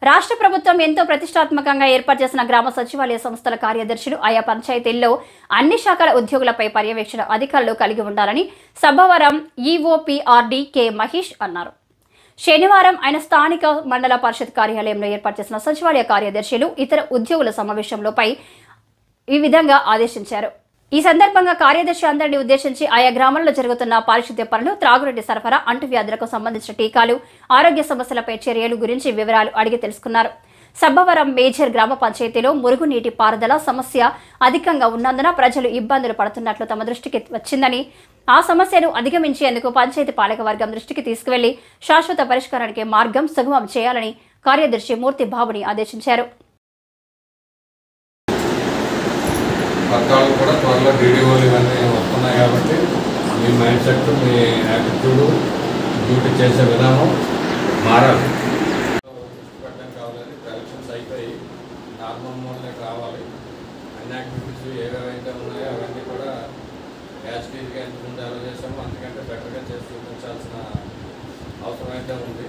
రాష్ట్ర ప్రభుత్వం ఎంతో ప్రతిష్టాత్మకంగా ఏర్పాటు చేసిన గ్రామ సచివాలయ సంస్థల కార్యదర్శులు ఆయా పంచాయతీల్లో అన్ని శాఖల ఉద్యోగులపై పర్యవేక్షణ అధికారులు కలిగి ఉండాలని సభవరం ఈఓపీఆర్డీ కె మహేష్ అన్నారు శనివారం ఆయన స్థానిక మండల పరిషత్ కార్యాలయంలో ఏర్పాటు చేసిన సచివాలయ కార్యదర్శులు ఇతర ఉద్యోగుల సమావేశంలోపై ఈ విధంగా ఆదేశించారు ఈ సందర్భంగా కార్యదర్శి అందరినీ ఉద్దేశించి ఆయా గ్రామాల్లో జరుగుతున్న పారిశుద్ధ్య పనులు త్రాగునీటి సరఫరా అంటువ్యాధులకు సంబంధించిన టీకాలు ఆరోగ్య సమస్యలపై చర్యలు గురించి వివరాలు అడిగి తెలుసుకున్నారు సబ్బవరం మేజర్ గ్రామ పంచాయతీలో మురుగునీటి పారుదల సమస్య అధికంగా ఉన్నందున ప్రజలు ఇబ్బందులు పడుతున్నట్లు తమ దృష్టికి వచ్చిందని ఆ సమస్యను అధిగమించేందుకు పంచాయతీ పాలక వర్గం దృష్టికి తీసుకువెళ్లి శాశ్వత పరిష్కారానికి మార్గం సుగమం చేయాలని కార్యదర్శి మూర్తి బాబుని ఆదేశించారు పథకాలు కూడా త్వరలో డీడీఓలు ఇవన్నీ వస్తున్నాయి కాబట్టి మీ మైండ్ సెట్ మీ యాటిట్యూడ్ డ్యూటీ చేసే విధానం మారాలి పెట్టడం కావాలని కలెక్షన్స్ అయిపోయి నార్మల్ మోడ్లే కావాలి అన్ని యాక్టివిటీస్ ఏవేవైతే ఉన్నాయో అవన్నీ కూడా యాజిటీజ్గా ఎంతమంది అలా చేసామో అంతకంటే బెటర్గా చేసి చూపించాల్సిన అవసరం అయితే ఉంది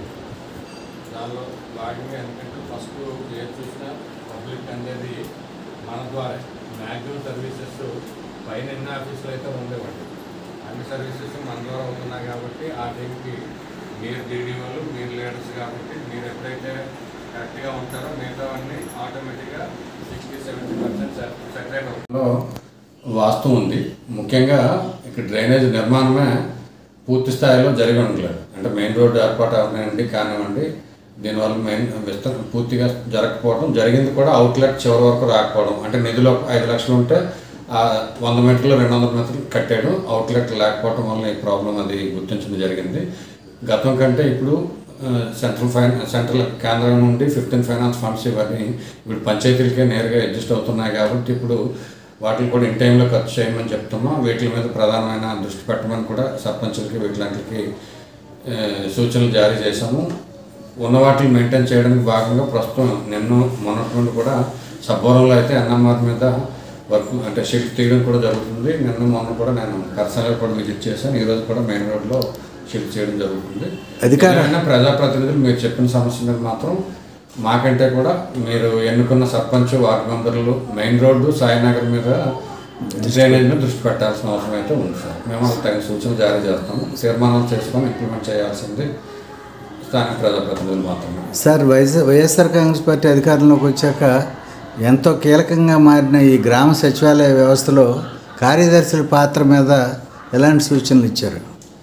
దానిలో భాగంగా ఎందుకంటే ఫస్ట్ ఏది చూసినా పబ్లిక్ అనేది మన ద్వారా మ్యాక్సిమం సర్వీసెస్ పైన ఎన్ని ఆఫీసులు అయితే ఉండేవండి అన్ని సర్వీసెస్ మన ద్వారా ఉంటున్నాయి కాబట్టి ఆ టీంకి మీరు డీడీఓలు మీరు లీడర్స్ కాబట్టి మీరు ఎప్పుడైతే కరెక్ట్గా ఉంటారో మిగతావన్నీ ఆటోమేటిక్గా సిక్స్టీ సెవెంటీ పర్సెంట్ సెటరేట్ అవుతుందో వాస్తవం ఉంది ముఖ్యంగా ఇక్కడ డ్రైనేజ్ నిర్మాణమే పూర్తి స్థాయిలో జరిగి ఉండలేదు అంటే మెయిన్ రోడ్డు ఏర్పాటు అవనివ్వండి కానివ్వండి దీనివల్ల మెయిన్ విస్తర పూర్తిగా జరగకపోవడం జరిగింది కూడా అవుట్లెట్ చివరి వరకు రాకపోవడం అంటే నిధిలో ఐదు లక్షలు ఉంటే ఆ వంద మీటర్లు రెండు వందల మీటర్లు కట్టాడు అవుట్లెట్ లేకపోవడం వల్ల ఈ ప్రాబ్లం అది గుర్తించడం జరిగింది గతం కంటే ఇప్పుడు ఆ, సెంట్రల్ ఫైన్ సెంట్రల్ కేంద్రం నుండి ఫిఫ్టీన్ ఫైనాన్స్ ఫండ్స్ ఇవన్నీ ఇప్పుడు పంచాయతీలకే నేరుగా అడ్జస్ట్ అవుతున్నాయి కాబట్టి ఇప్పుడు వాటిని కూడా ఇన్ టైంలో ఖర్చు చేయమని చెప్తున్నాం వీటి మీద ప్రధానమైన దృష్టి పెట్టమని కూడా సర్పంచులకి వీటిలాంటికి ఆ, సూచనలు జారీ చేశాము ఉన్న వాటిని మెయింటైన్ చేయడానికి భాగంగా ప్రస్తుతం నిన్న మొన్నటి నుండి కూడా సబ్బవరంలో అయితే ఎన్ఎంఆర్ మీద వర్క్ అంటే షిఫ్ట్ తీయడం కూడా జరుగుతుంది నిన్న మొన్న కూడా నేను పర్సనల్గా కూడా విజిట్ చేశాను ఈరోజు కూడా మెయిన్ రోడ్లో షిఫ్ట్ చేయడం జరుగుతుంది అధికార- ఏదైనా ప్రజాప్రతినిధులు మీరు చెప్పిన సమస్య మీద మాత్రం మాకంటే కూడా మీరు ఎన్నుకున్న సర్పంచ్ వార్డు మెంబర్లు మెయిన్ రోడ్డు సాయినగర్ మీద డ్రైనేజ్ మీద దృష్టి పెట్టాల్సిన అవసరం అయితే ఉంది సార్ మేము వాళ్ళకి తగిన సూచనలు జారీ చేస్తాము తీర్మానాలు చేసుకొని ఇంప్లిమెంట్ చేయాల్సింది స్థానిక ప్రజాప్రతినిధులు మాత్రమే sir YS YSR Congress party అధికారంలోకి వచ్చాక ఎంతో కీలకంగా మారిన ఈ గ్రామ సచివాలయ వ్యవస్థలో కార్యదర్శుల పాత్ర మీద ఎలాంటి సూచనలు ఇచ్చారు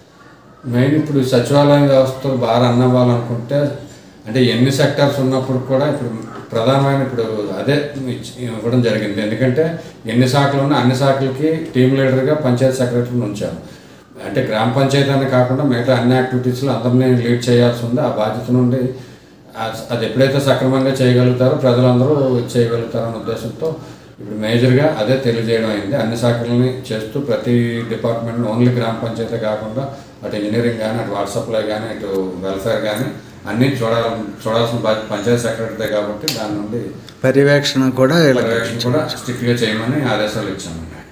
మెయిన్ ఇప్పుడు సచివాలయం వ్యవస్థ బాగా రన్ అవ్వాలనుకుంటే అంటే ఎన్ని సెక్టార్స్ ఉన్నప్పుడు కూడా ఇప్పుడు ప్రధానమైన ఇప్పుడు అదే ఇచ్చి- ఇవ్వడం జరిగింది ఎందుకంటే ఎన్ని శాఖలు ఉన్నా అన్ని శాఖలకి టీం లీడర్గా పంచాయతీ సెక్రటరీని ఉంచారు అంటే గ్రామ పంచాయతీ అని కాకుండా మిగతా అన్ని యాక్టివిటీస్లో అందరినీ లీడ్ చేయాల్సి ఉంది ఆ బాధ్యత నుండి ఆ- అది ఎప్పుడైతే సక్రమంగా చేయగలుగుతారో ప్రజలందరూ చేయగలుగుతారనే ఉద్దేశంతో ఇప్పుడు మేజర్గా అదే తెలియజేయడం అయింది అన్ని శాఖలని చేస్తూ ప్రతి డిపార్ట్మెంట్ ఓన్లీ గ్రామ పంచాయతీ కాకుండా అటు ఇంజనీరింగ్ కానీ అటు వాటర్ సప్లై కానీ ఇటు వెల్ఫేర్ కానీ అన్నీ చూడాలి చూడాల్సిన బాధ్యత పంచాయతీ సెక్రటరీదే కాబట్టి దాని నుండి పర్యవేక్షణ కూడా వీళ్ళకి పర్యవేక్షణ కూడా స్ట్రిక్ట్గా చేయమని ఆదేశాలు ఇచ్చామండి